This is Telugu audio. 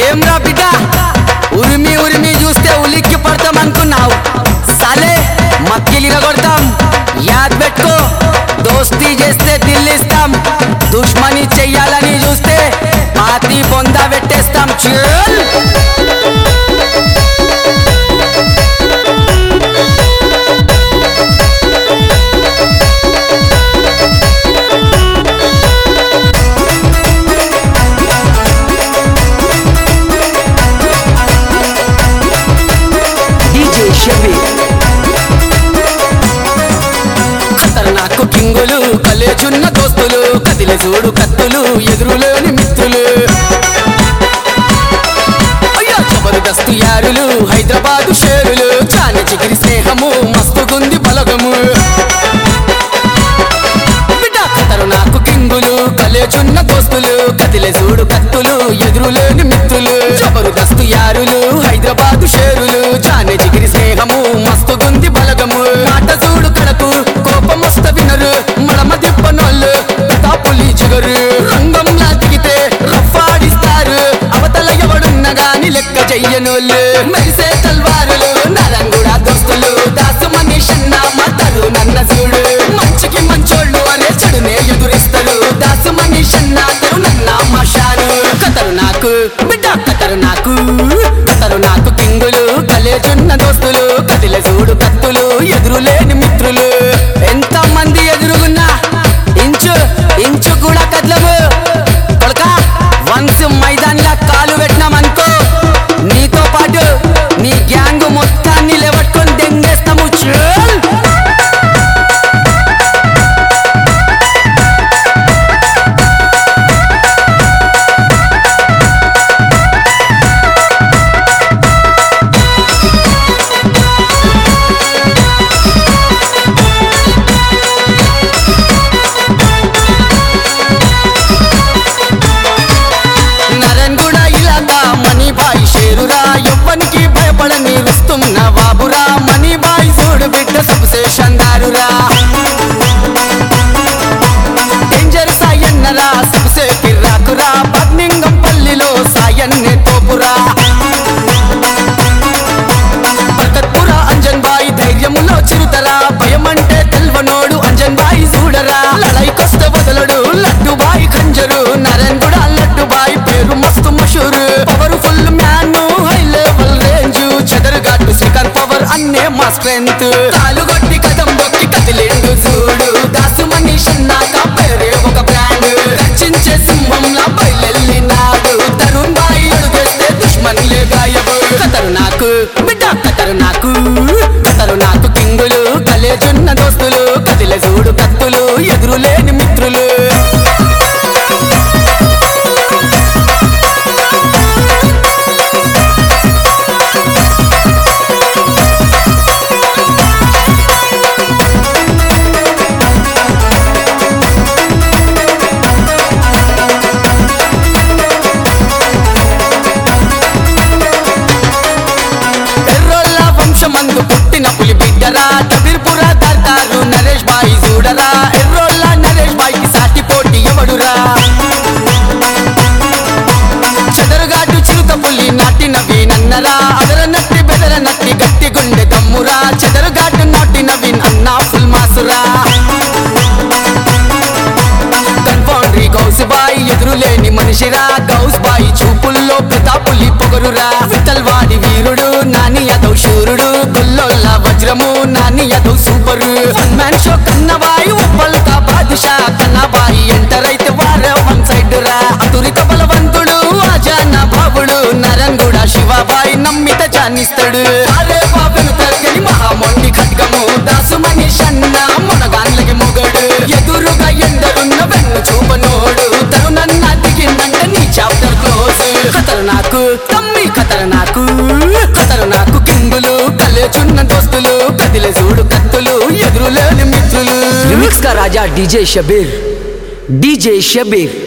ఏం రా బిడ్డ ఉరిమి ఉరిమి చూస్తే ఉలిక్కి పడతాం అనుకున్నావు సాలే మక్కిలిగా కొడతాం యాద్ పెట్టుకో దోస్తీ చేస్తే దిల్లిస్తాం దుష్మని చెయ్యాలని చూస్తే పాతి బొంద పెట్టేస్తాం చల్ డీజే షబీర్ ఖతర్నాకు కింగులు కలేజున్న దోస్తులు కదిలే చూడు కత్తులు ఎదురులేని మిత్రులు అయ్యో జబర్దస్తు యారులు హైదరాబాదు షేరులు చాని చిగిరి స్నేహము మస్తుగుంది బలగము బిడ్డ ఖతర్నాకు కింగులు కలేజున్న దోస్తులు కదిలే చూడు కత్తులు ఎదురులేని మిత్రులు జబర్దస్తు యారులు హైదరాబాదు షేరులు చాని చిగిరి స్నేహము మస్తుగుంది బలగము మాట చూడు కడకు కోపం వస్త వినరు మడమ తిప్పనోళ్ళు పులి జిగరు రంగంలా దిగితే రఫాడిస్తారు అవతల ఎవడున్న గాని లెక్క చెయ్యనోళ్ళు మెరిసే తల్వారులు నరంగుడా దోస్తులు దాసు మనీషన్న మతరు నన్న చూడు మంచికి మంచోళ్ళు అనే చెడునే ఎదురిస్తారు దాసు మనీషన్న తరు నన్న మషాను కతరు నాకు బిడ్డ కతరు నాకు కతరు నాకు కింగులు కలేజున్న దోస్తులు కదిలే చూడు కత్తులు ఎదురులేని మిత్రులు ఎంత మంది ఎదురుగున్నా ఇంచు ఇంచు కూడా కదలవు కొడక వన్స్ మైదాన్లా కాలు పెట్టినామనుకో నీతో పాటు నీ గ్యాంగ్ మొత్తాన్ని లేవట్టుకొని దెంగేస్తాము చూల్ నరన్గుడ ఇలాగా మణిబాయి షేరురా ఎవ్వనికి భయపడని రుస్తుం నవాబురా మణిబాయి చూడు బిడ్డ సబ్సే షందారురా డేంజర్ సాయన్నరా సబ్సే కిర్రాకురా బద్నింగం పల్లిలో సాయన్నే తోపురా బర్కత్పుర అంజన్ బాయి ధైర్యములో చిరుతరా భయమంటే తెల్వనోడు అంజన్ బాయి చూడరా లడైకొస్తే వదలడు లడ్డు బాయి ఖంజరు నరన్ కూడా లడ్డు బాయి పేరు మస్తు మషూరు powerful man high level range చెదరుగాటు శ్రీకాంత్ పవర్ అన్నే మా స్ట్రెంత్ కాలుగొట్టి కదం బొక్కి కదిలిండు చూడు దాసు మనీష్ అన్నాక పేరే ఒక బ్రాండ్ రచించే సింహంలా బయలెళ్ళినాడు తరుణ్ బాయి అడుగేస్తే దుష్మన్లే గాయబు కతరు నాకు బిడ్డ కతరు నాకు కతరు నాకు కింగులు కలేజున్న దోస్తులు కదిలే చూడు కత్తులు ఎదురులేని మిత్రులు ఎర్రోళ్ళ వంశమందు పుట్టిన పులి బిడ్డరా కబీర్పుర దర్దారు నరేష్ బాయి చూడరా ఎర్రోళ్ళ నరేష్ బాయికి సాటి పోటీ ఎవడురా చెదరుగాటు చిరుత పులి నాటిన వీనన్నరా అదర నట్టి బెదర నట్టి గట్టి గుండె దమ్మురా చెదరుగాటు నాటిన వీన్ అన్నా ఫుల్ మాసురా కన్ఫౌండరీ గౌస్ బాయి ఎదురులేని మనిషిరా గౌస్ బాయి చూపుల్లో ప్రతాపులి పొగరురా వితల్వాడి వీరుడు నాని యాదవ్ శూరుడు గొల్లోల్ల వజ్రము Nani Yadav super man show Kannabhai Uppal కా బాదుషా కన్నబాయి ఎంటర్ అయితే వారే వన్ సైడ్ రా అతురిత బలవంతుడు అజాన బాబుడు నరన్ కూడా శివబాయి నమ్మిత జానిస్తాడు అరే బాబును తగ్గని మహామొండి ఖడ్గము దాసు మనీష్ అన్న మునగాన్లకి మొగడు ఎదురుగా ఎందరున్న వెన్ను చూపనోడు తరుణన్న దిగిందంటే నీ చాప్టర్ క్లోజ్ ఖతరు నాకు తమ్మి ఖతరు నాకు ఖతరు నాకు కింగులు కలేచున్న దోస్తులు కదిలే చూడు కత్తులు ఎదురులేని మిత్రులు రిమిక్స్ కా రాజా డీజే షబీర్ డీజే షబీర్